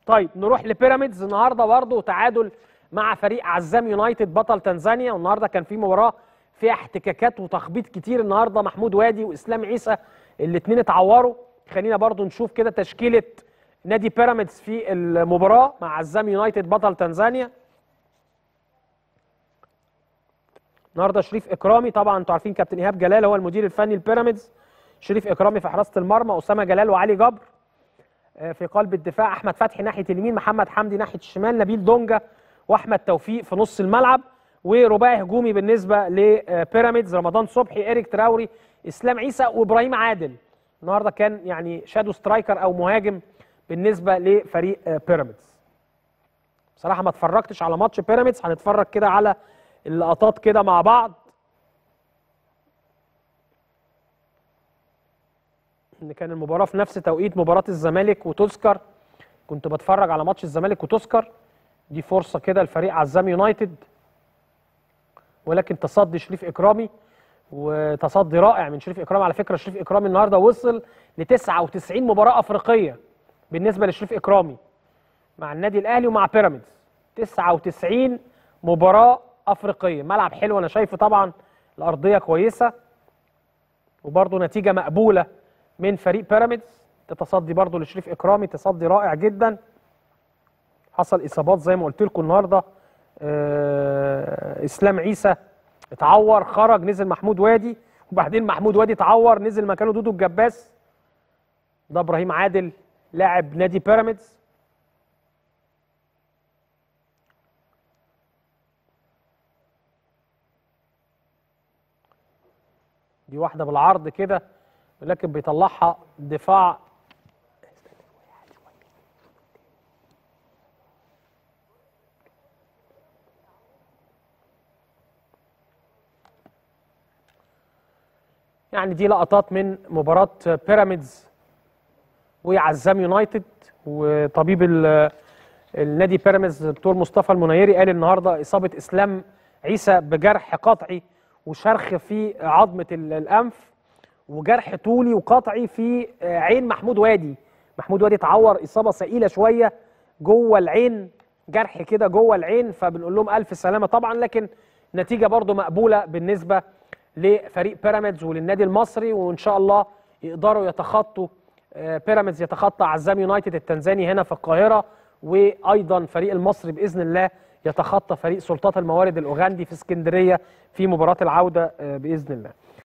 طيب نروح لبيراميدز النهارده برضه تعادل مع فريق عزام يونايتد بطل تنزانيا والنهارده كان في مباراه فيها احتكاكات وتخبيط كتير النهارده محمود وادي واسلام عيسى الاثنين اتعوروا خلينا برضه نشوف كده تشكيله نادي بيراميدز في المباراه مع عزام يونايتد بطل تنزانيا النهارده شريف اكرامي طبعا انتوا عارفين كابتن ايهاب جلال هو المدير الفني لبيراميدز شريف اكرامي في حراسه المرمى اسامه جلال وعلي جبر في قلب الدفاع احمد فتحي ناحيه اليمين محمد حمدي ناحيه الشمال نبيل دونجا واحمد توفيق في نص الملعب ورباعي هجومي بالنسبه لبيراميدز رمضان صبحي ايريك تراوري اسلام عيسى وابراهيم عادل النهارده كان يعني شادو سترايكر او مهاجم بالنسبه لفريق بيراميدز بصراحه ما اتفرجتش على ماتش بيراميدز هنتفرج كده على اللقطات كده مع بعض ان كان المباراه في نفس توقيت مباراه الزمالك وتذكر كنت بتفرج على ماتش الزمالك وتذكر دي فرصه كده لفريق عزام يونايتد ولكن تصدي شريف اكرامي وتصدي رائع من شريف اكرامي على فكره شريف اكرامي النهارده وصل ل 99 مباراه افريقيه بالنسبه لشريف اكرامي مع النادي الاهلي ومع بيراميدز 99 مباراه افريقيه ملعب حلو انا شايفه طبعا الارضيه كويسه وبرضه نتيجه مقبوله من فريق بيراميدز تصدي برضه لشريف اكرامي تصدي رائع جدا حصل اصابات زي ما قلت لكم النهارده آه اسلام عيسى اتعور خرج نزل محمود وادي وبعدين محمود وادي اتعور نزل مكانه دودو الجباس ده ابراهيم عادل لاعب نادي بيراميدز دي واحده بالعرض كده لكن بيطلعها دفاع يعني دي لقطات من مباراة بيراميدز وعزام يونايتد وطبيب النادي بيراميدز الدكتور مصطفى المنيري قال النهارده اصابه اسلام عيسى بجرح قطعي وشرخ في عظمه الانف وجرح طولي وقطعي في عين محمود وادي محمود وادي اتعور اصابه ثقيله شويه جوه العين جرح كده جوه العين فبنقول لهم الف سلامه طبعا لكن نتيجه برضو مقبوله بالنسبه لفريق بيراميدز وللنادي المصري وان شاء الله يقدروا يتخطوا بيراميدز يتخطى عزام يونايتد التنزاني هنا في القاهره وايضا فريق المصري باذن الله يتخطى فريق سلطات الموارد الاوغندي في اسكندريه في مباراه العوده باذن الله